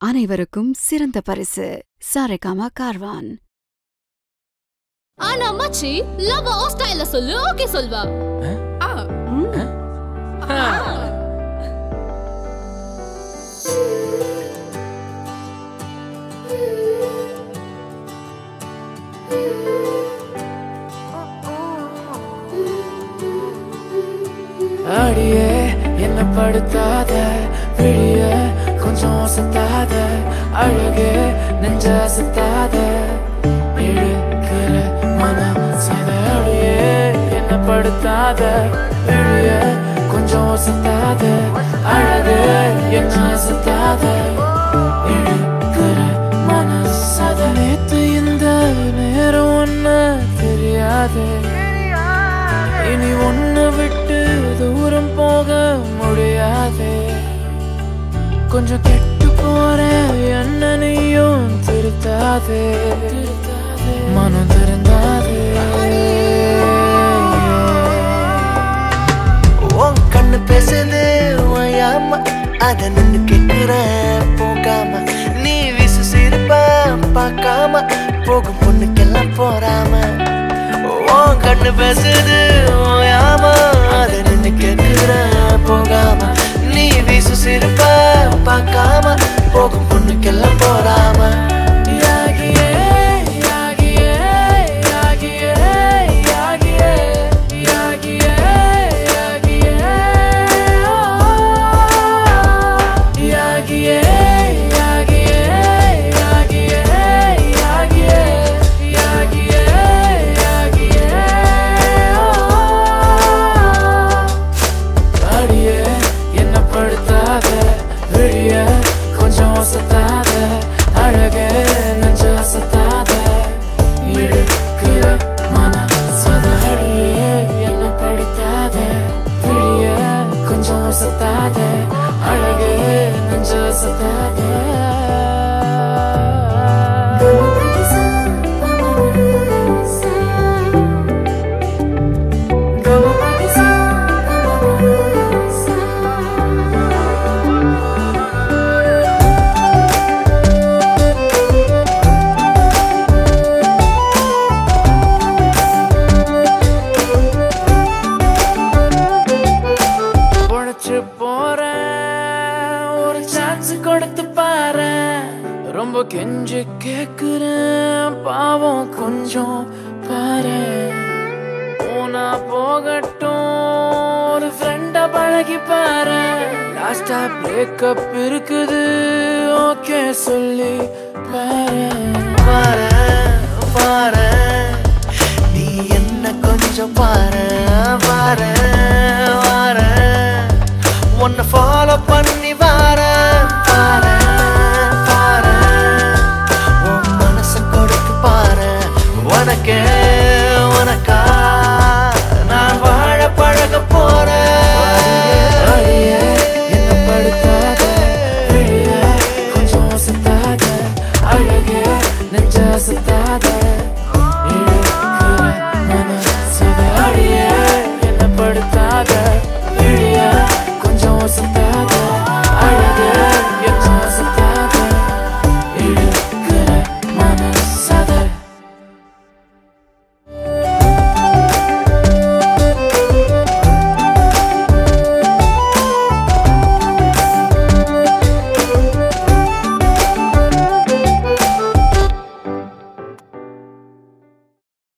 அனைவருக்கும் சிறந்த பரிசு சாரேகாமா கார்வான் ஆனா மச்சி லவ் ஓ ஸ்டைல்ல சொல்லு ஓகே சொல்வா ஆ. அடியே என்ன படுத்தாத விழிய கொஞ்சம் அசத்தாத அழகே நெஞ்ச அசத்தாத இழுக்கிற மனம் சத அடியே என்ன படுத்தாத விழிய கொஞ்சம் அசத்தாத அழகே என்ன அசத்தாத இழுக்கிற மனசத நேத்து இந்த நேரம் ஒன்ன தெரியாதே இனி ஒன்னு விட்டு தூரம் போக முடியாதே கொஞ்சம் கெட்டு போறேன் என்ன நீயும் திருத்தாதே மனம் திருந்தாதே உன் கண்ணு பேசுது ஓயாம அத நின்னு கேட்கிறேன் போகாம நீ விசு சிரிப்பா பார்க்காம போகும் பொண்ணுக்கெல்லாம் போறாம உன் கண்ணு பேசுது ஓயாம அத நின்னு கேட்கிறேன் போகாம நீ விசு சிரிப்பா பார்க்காம போகும் பொண்ணுக்கெல்லாம் போறாம யாகியே யாகியே யாகியே யாகியே யாகியே யாகியே யாகியே யாகியே யாகியே யாகியே யாகியே யாகியே அடியே என்ன படுத்தாத விழிய கொஞ்சம் அசத்தாத அழகே நெஞ்ச அசத்தாத இழுக்கிற மன சத அடியே என்ன படுத்தாத விழிய கொஞ்சம் அசத்தாத அழகே நெஞ்ச அசத்தாத உழைச்சு போறேன் ஒரு சான்ஸ் கொடுத்து பாரு ரொம்ப கெஞ்சு கேக்குறேன் பாவம் கொஞ்சம் பாரு போனா போகட்டும் ஒரு ஃப்ரெண்ட பழகி பாரு லாஸ்டா பிரேக்கப் இருக்குது ஓகே சொல்லி